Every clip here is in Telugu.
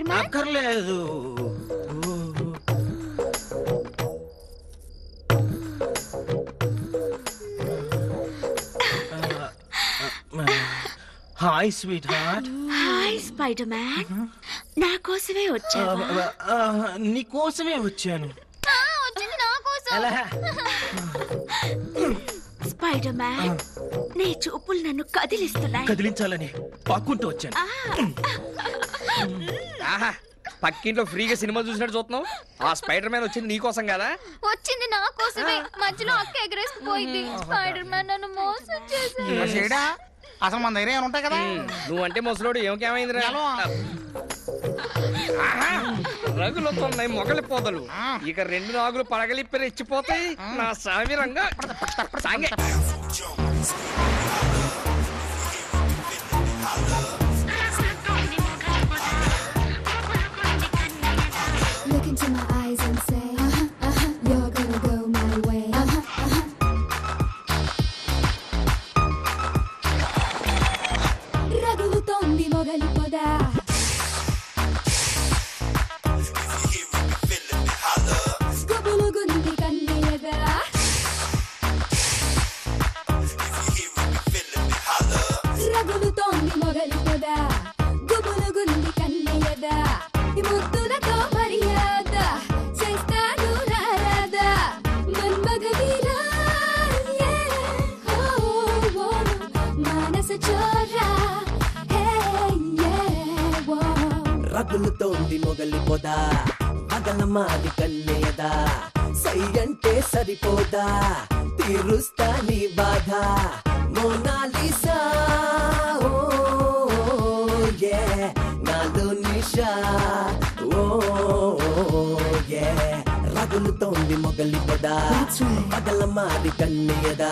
మ్యాన్ అక్కర్లేదు hi sweet heart hi Spider Man నా కోసమే వచ్చావా నీ కోసమే వచ్చాను వచ్చింది నా కోసం ఎలా స్పైడర్ మ్యాన్ నీ చూపులు నన్ను కదిలిస్తున్నాయి కదిలించాలని పాక్కుంటూ వచ్చాను ఆహా పక్కింట్లో ఫ్రీగా సినిమా చూసినట్టు చూస్తున్నావు ఆ స్పైడర్ మ్యాన్ వచ్చింది నీకోసం కదా వచ్చింది నా కోసమే మధ్యలో అక్క ఎగరేసిపోయింది స్పైడర్ మ్యాన్ నన్ను మోసం చేశాడు చేయడా అసలు మన దగ్గర ఏమైనా ఉంటాయి కదా నువ్వంటే ముసలోడు ఏమకేమైందిరా ఎలా? ఆహా, రగులు వస్తున్నాయి మొగలి పోదలు ఇక రెండు నాగులు పడగలిప్పి రెచ్చిపోతాయి నా సామిరంగా సాంగే Look into my eyes and say, uh-huh, uh-huh, you're gonna go my way. Uh-huh, uh-huh. రగులుతోంది మొగలి పొద గుబులుగుంది కన్నెయదా రగులుతోంది మొగలి పొద గుబులుగుంది కన్నెయదా ఈ ముద్దులతో మర్యాద చేస్తాను రారాదా మన్మగ వీరా మానస చోరా రగులుతోంది మొగలి పొద పగల మాది కన్నయ్యదా సై అంటే సరిపోదా తీరుస్తా నీ బాధ మోనాలిసా ఓ యే నాలో నిషా ఓ యే రగులుతోంది మొగలి పొద పగల మాది కన్నయ్యదా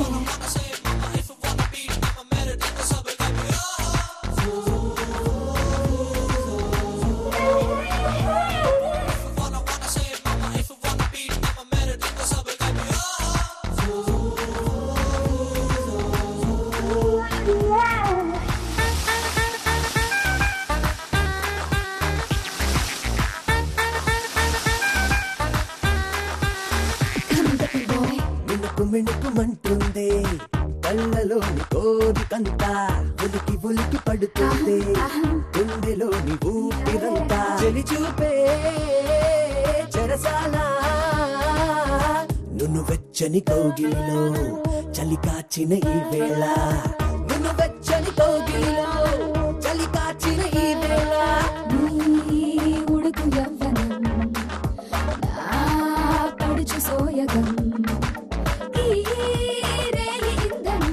మినుకు మినుకుమంటుంది కళ్ళలోని కోరికంతా ఉలికి ఉలికి పడుతుంది గుండెలోని ఊపిరంతా చెలి చూపే చెరసాల నున్ను వెచ్చని కౌగిలిలో చలి కాచిన ఈ వేళ నున్ను వెచ్చని కౌగిలిలో చలి కాచిన ఈ వేళ నీ ఉడుకు యవ్వనం నా పడుచు సోయగం ఈ రేయి ఇంధనం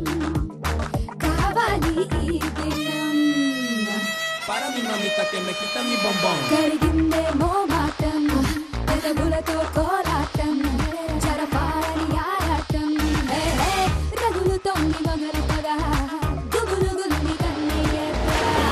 కావాలి ఈ దినం కరిగిందే మోమాటం పెదవులతో కోలాటం జరపాలని ఆరాటం హే, హే, రగులుతోంది మొగలి పద గుబులుగుంది కన్నయ్యత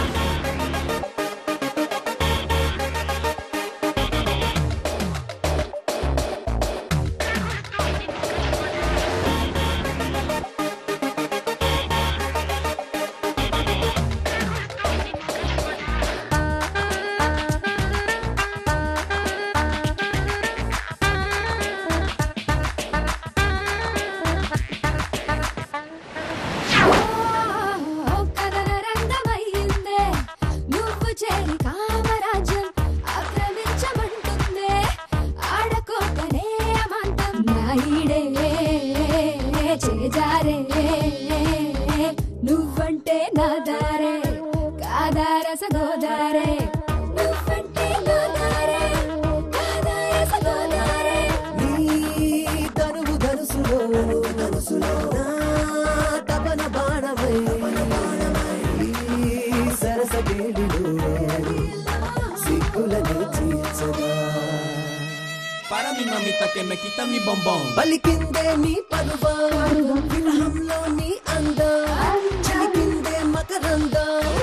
కథన రంగమయ్యిందే నువ్వు చేరి కామరాజ్యం ఆక్రమించమంటుందే ఆడకోకనే అమాంతం నాయుడే చేజారే నువ్వంటే నా దారే కాదార సగోదారే నువ్వంటే నా దారే కాదార సగోదారే నీ తనువు ధనుసులో ధనుసులో నా తపన బాణమై ఈ సరస వేడిలో సిగ్గులను తీర్చగా పలికిందే నీ పరువం విరహంలో నీ అందం చిలికిందే మకరందం